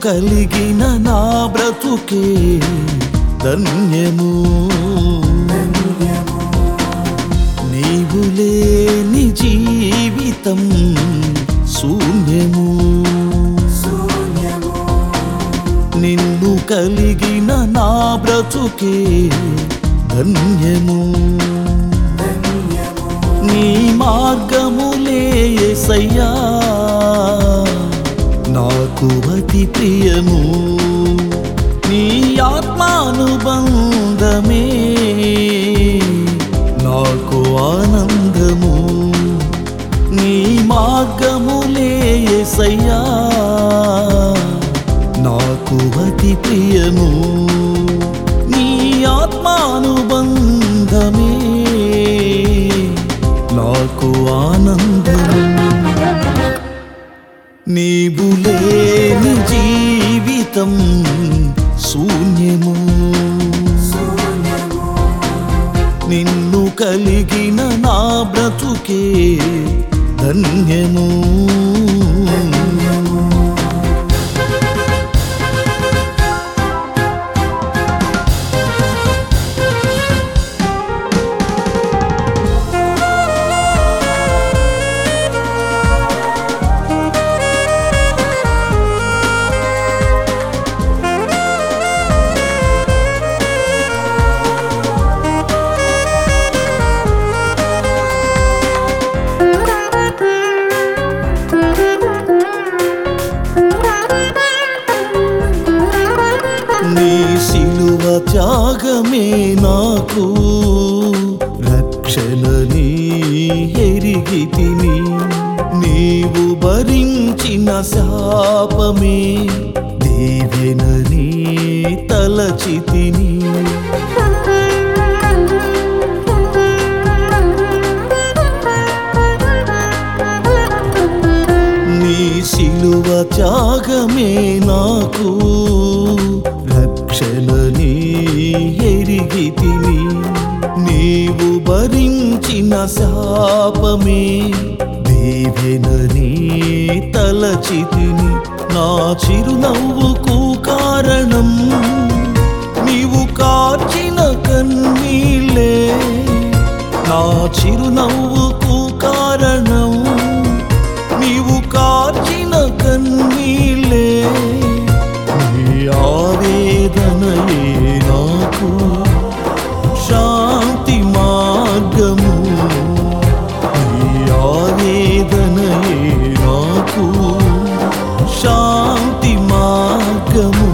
కలిగిన నా బ్రతుకే ధన్యము నీవు లేని జీవితం శూన్యము నిన్ను కలిగిన నా బ్రతుకే ధన్యము నీ మార్గములే యేసయ్యా నాకు అతి ప్రియము నీ ఆత్మానుబంధమే నాకు ఆనందము నీ మార్గములే యేసయ్యా నాకు అతి ప్రియము నీ ఆత్మానుబంధమే నాకు ఆనందము నీవు లేని జీవితం శూన్యము నిన్ను కలిగిన నా బ్రతుకే ధన్యము నీ శిలువ త్యాగమే నాకు రక్షణని ఎరిగి తిని నీవు భరించిన శాపమే దేవెనని తలచి తిని నీ శిలువ త్యాగమే నాకు రక్షణని ఎరిగి తిని నీవు భరించిన శాపమే దేవెనని తలచి తిని నా చిరునవ్వుకు కారణం నీవు కార్చిన కన్నీళ్ళే నా చిరునవ్వుకు కారణం నీవు కార్చిన కన్నీళ్ళే నీ ఆవేదనయే నాకు శాంతి మార్గము నీ ఆవేదనయే నాకు శాంతి మార్గము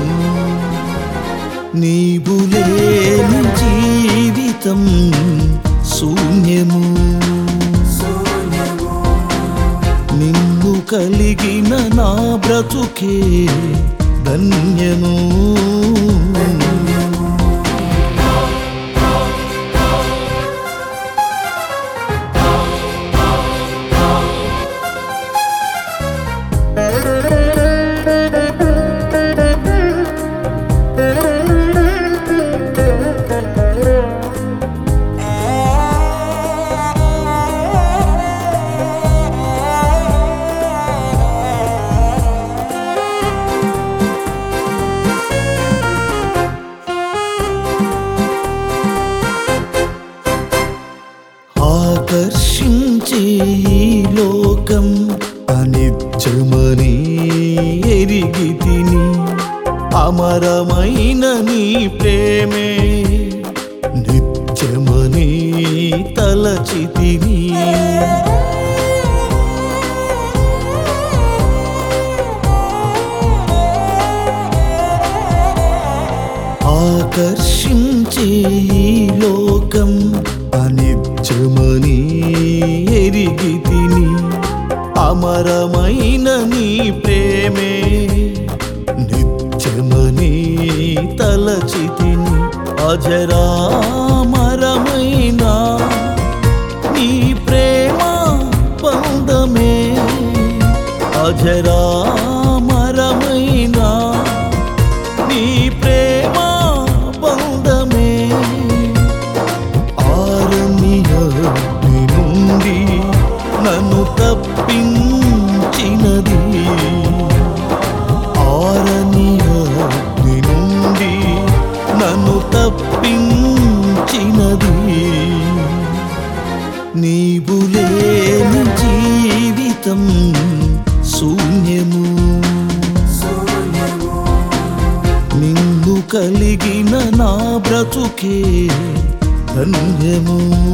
నీవు లేని జీవితం శూన్యము నిన్ను కలిగిన నా బ్రతుకే ధన్యము ఆకర్షించే ఈ లోకం అనిత్యమని ఎరిగి తిని అమరమైన నీ ప్రేమే నిత్యమని తలచి తిని ఆకర్షించే ఈ లోకం అనిత్యమని ఎరిగి తిని అమరమైన నీ ప్రేమే నిత్యమని తలచి తిని అజరామరమైన నీ ప్రేమ బంధమే అజరామరమైన నీ ప్రేమ బంధమే ఆరణ్యగ్ని నుండి నన్ను తప్పించినది ఆర నీవు లేని జీవితం శూన్యము నిన్ను కలిగిన నా బ్రతుకే ధన్యము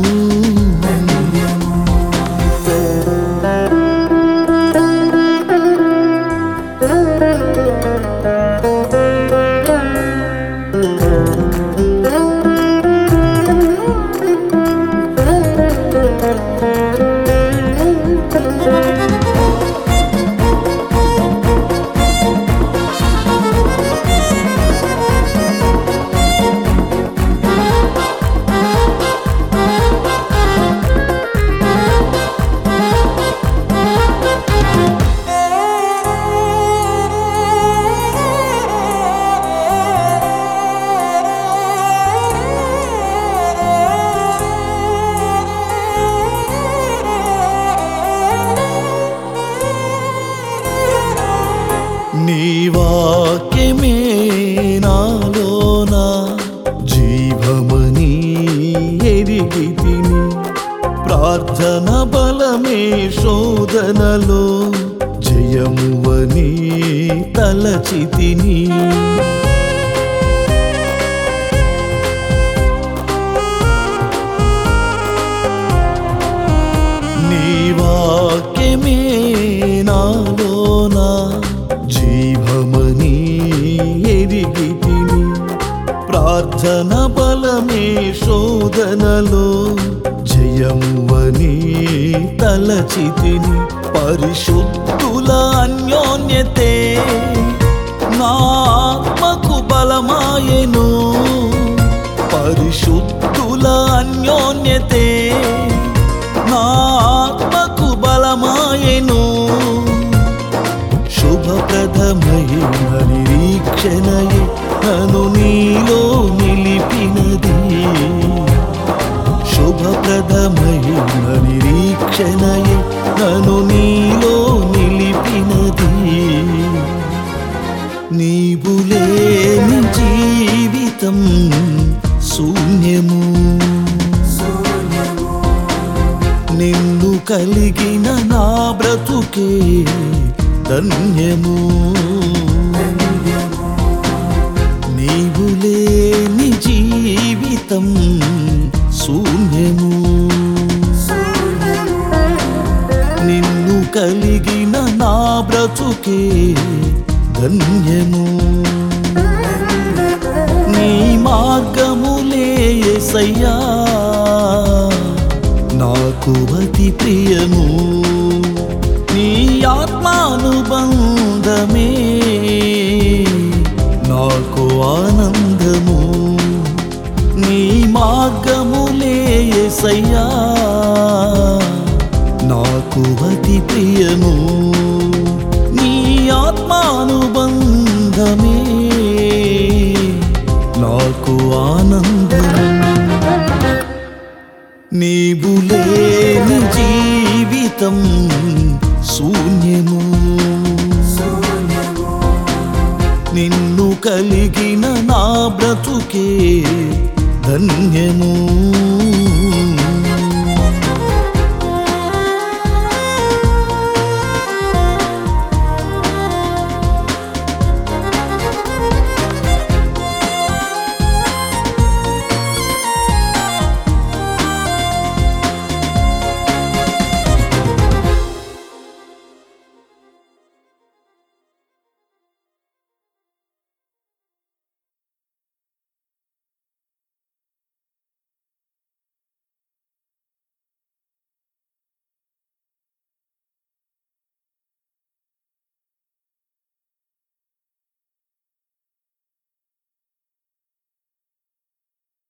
నీ వాక్యమే నాలోన జీవమని ఎరిగి తిని ప్రార్థన బలమే శోధనలో జయమువని తలచి తిని నీ వాక్యమే నాలోన జీవమని ఎరిగి తిని ప్రార్థన బలమే శోధనలో జయమువని తలచి తిని పరిశుద్ధుల అన్యోన్యతే నా ఆత్మకు బలమాయెను పరిశుద్ధుల అన్యోన్యతే నా ఆత్మకు బలమాయెను శుభప్రదమైన నిరీక్షణయే నన్ను నీలో నిలిపినది శుభప్రదమైన నిరీక్షణయే నన్ను నీలో నిలిపినది నీవు లేని జీవితం శూన్యము నిన్ను కలిగిన నా బ్రతుకే ధన్యము నీవు లేని జీవితం శూన్యము నిన్ను కలిగిన నా బ్రతుకే ధన్యము నీ మార్గములే యేసయ్యా నాకు అతి ప్రియము నీ ఆత్మానుబంధమే నాకు ఆనందము నీ మార్గములే యేసయ్యా నాకు అతి ప్రియము నీ ఆత్మానుబంధమే నాకు ఆనందము నీవు లేని జీవితం శూన్యము నిన్ను కలిగిన నా బ్రతుకే ధన్యము